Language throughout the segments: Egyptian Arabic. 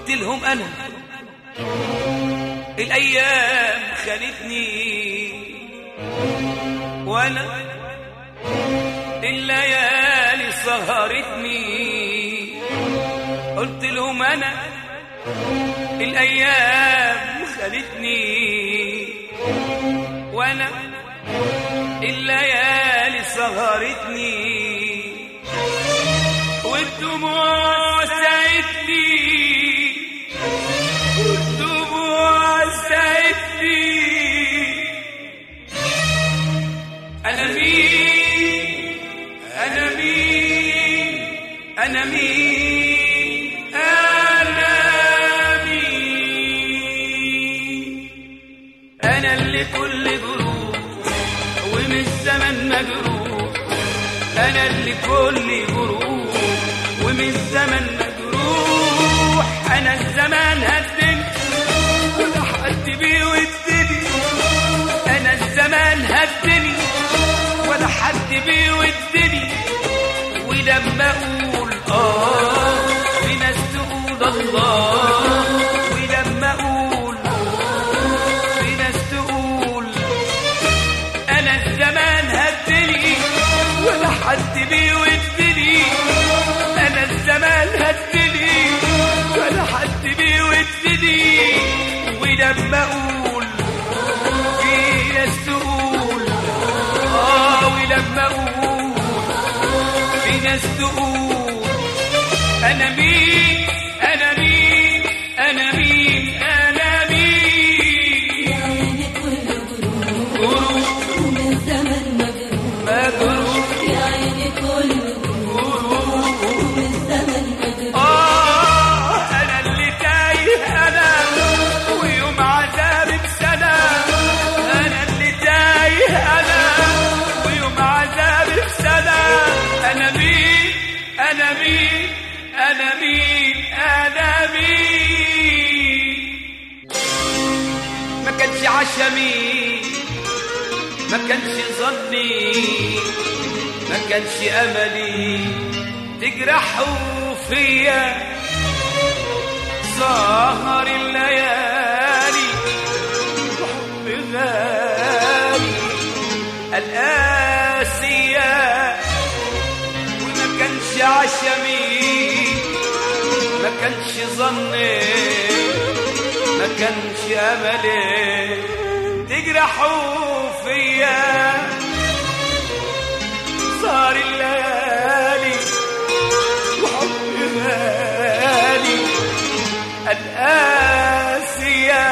قلت لهم انا الايام خانتني وانا الليالي سهرتني قلت لهم انا الايام خانتني وانا الليالي سهرتني والدموع ساعدتني والدموع ساعدتني أنا مين أنا مين أنا مين أنا مين أنا اللي كل جروح ومن الزمن مجروح أنا اللي كل جروح ومن الزمن مجروح أنا الزمان هدني ولا حد بيودني أنا الزمان هدني ولا حد بيودني ولما أقول آه في ناس تقول الله ولما أقول في ناس تقول أنا الزمان هدني ولا حد بيودني أنا الزمان هدني ولا حد بيودني ولما أقول في ناس تقول آه ولما أقول في ناس تقول أنا مين أنا مين أنا مين أنا مين عيني كل غروب غروب ومن زمن مجروح مجروح يا عيني كل غروب ومن زمن مجروح آه أنا اللي تايه أنا ويوم عذابي بسنة أنا اللي تايه أنا ويوم عذابي بسنة أنا مين أنا مين أنا مين أنا مين ما كانش عشمي ما كانش ظني ما كانش أملي تجرحوا فيا سهر الليالي وحب غالي القاسية وما كانش عشمي ما كانش ظني ما كانش أملي تجرحوا فيا سهر الليالي وحب غالي القاسية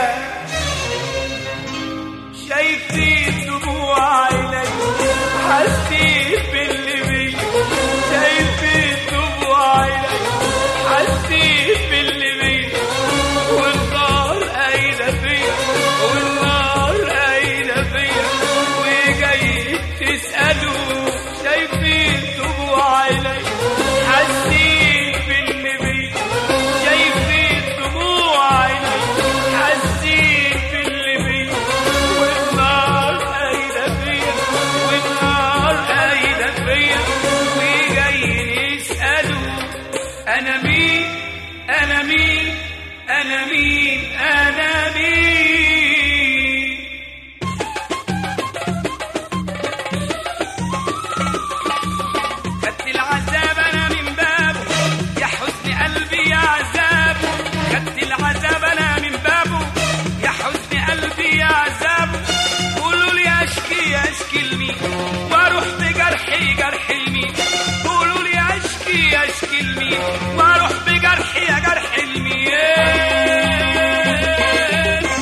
شايفين دموع عيني حاسين باللي بي شايفين دموع عيني حاسين باللي بي والنار قايلة فيا والنار قايلة فيا وجاي تسألوا شايفين دموع عيني حاسين باللي بي شايفين دموع عيني حاسين باللي بي والنار قايلة فيا والنار قايلة فيا وجايين يسألوا أنا مين أنا مين أنا مين أنا مين خدت العذاب انا من بابه يا حزن قلبي يا عذاب خدت العذاب انا من بابه يا حزن قلبي يا عذاب قولوا لي اشكي اشكي لمين واروح بجرحي جرح لمين قولوا لي اشكي اشكي لمين واروح بجرحي يا جرح لمين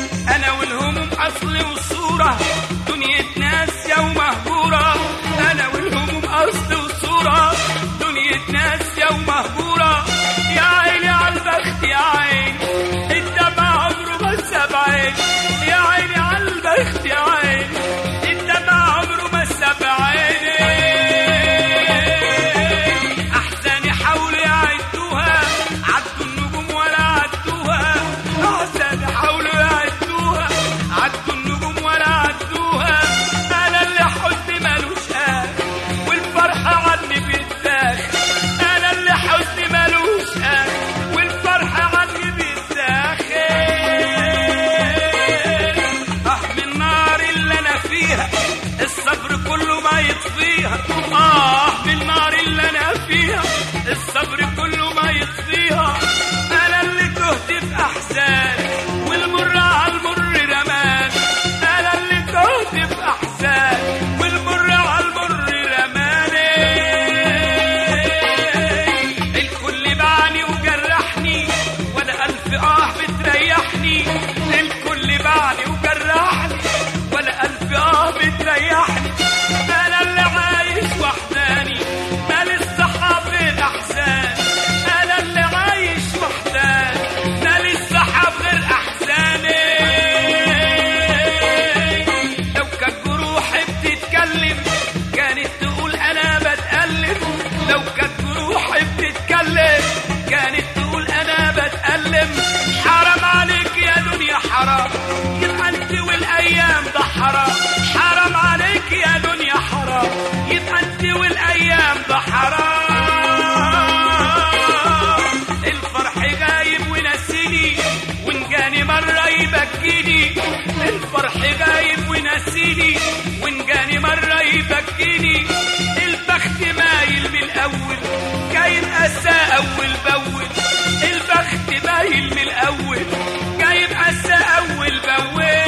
غايب ونسيني وإن جاني مرة يبكيني البخت مايل من الأول جايب أسى أول بأول البخت مايل من الأول جايب أسى أول بأول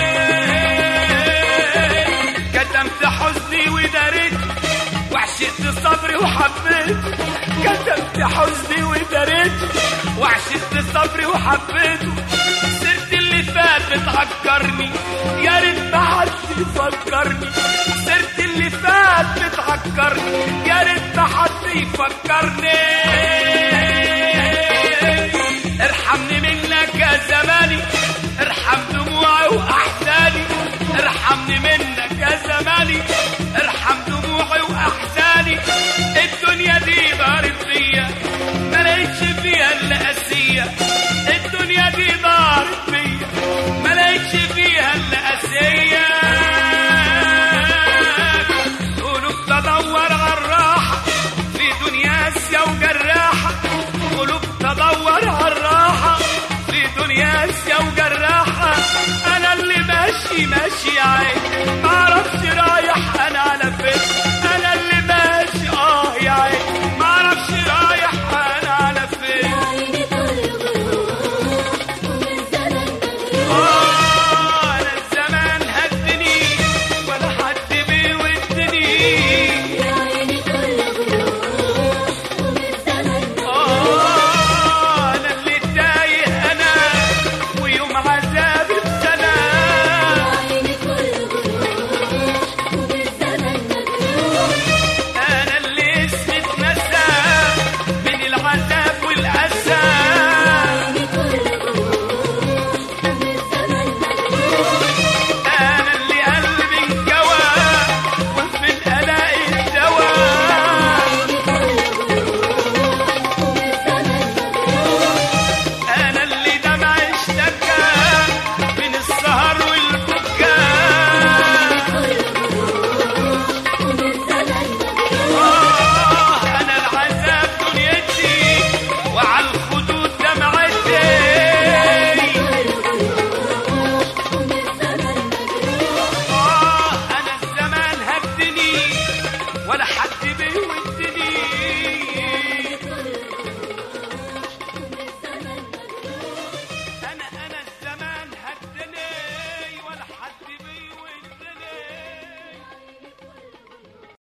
كتمت حزني وداريت وعشقت صبري وحبيت كتمت حزني وداريت وعشقت صبري وحبيته سرت اللي فات بتعكرني يا ريت ما حد يفكرني سرت اللي فات بتعكرني يا ريت ما حد يفكرني ارحمني منك يا زماني ارحم دموعي واحزاني ارحمني منك يا زماني ارحم دموعي واحزاني الدنيا دي دارت فيا ما لقيتش فيها الا قاسيه الدنيا دي دارت فيا ما لقيتش فيها الا قاسيه قلوب تدور على الراحه في دنيا قاسيه وجراحه قلوب تدور على الراحه في دنيا قاسيه وجراحه انا اللي ماشي ماشي عايش